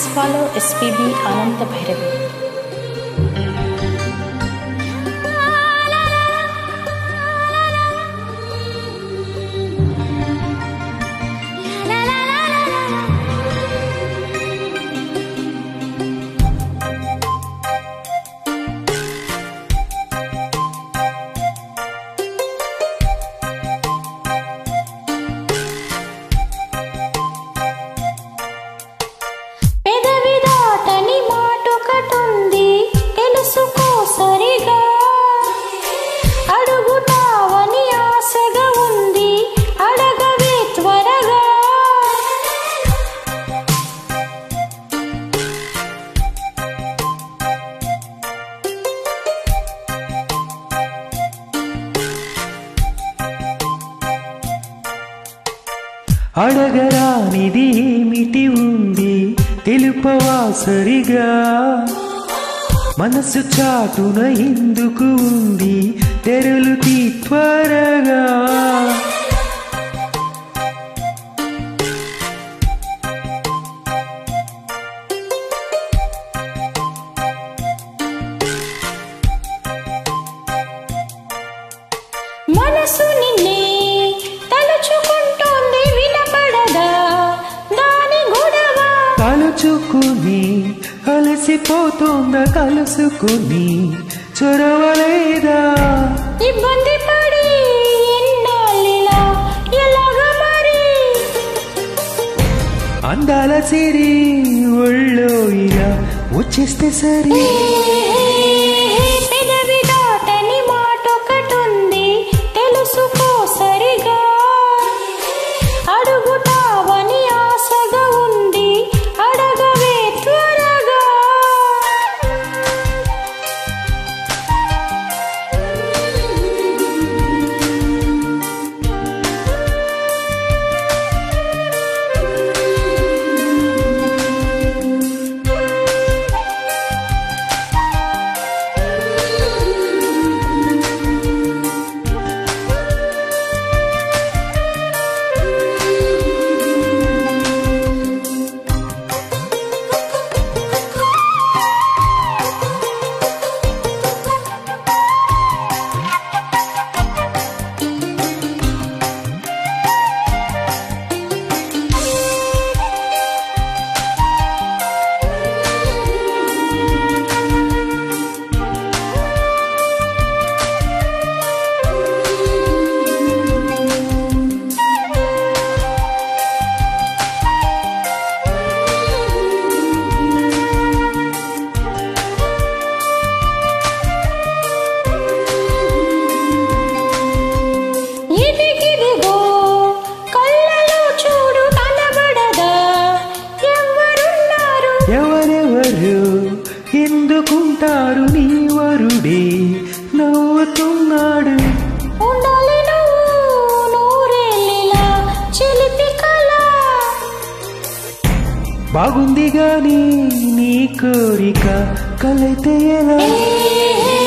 follow SPB Ananta Bhairavi. పెదవి దాటని మాటొకటుంది తెలుసుకో సరిగా అడుగుతావని ఆశగా ఉంది అడగవే త్వరగా అడగరానిది ఏమిటి ఉంది తెలుపవా సరిగా మనసు చాటున ఎందుకు ఉంది తెరలు తీ త్వరగా మనసు నిన్నే తలుచుకుంటోంది వినపడదా దాని గొడవ కలుచుకుని అలసిపోతుంద కలుసుకుని చొరవలేదా ఇబ్బంది పడి ఎన్నాళ్ళిలా ఎలాగ మరి అందాల సిరి ఒళ్ళో ఇలా వచ్చేస్తే సరి పెదవి దాటని మాటొకటుంది తెలుసుకో సరిగా అడుగుతావని ఆశగా ఉంది అడగవే త్వరగా ఇదిగిదిగో కళ్ళలో చూడు కనబడదా ఎవరున్నారు ఎవరెవరు ఎందుకుంటారు నీ వరుడే నవ్వుతున్నాడు ఉండాలి నువ్వు నూరేళ్ళిలా చిలిపి కళ బాగుంది గాని నీ కోరిక కలైతే ఎలా ఏ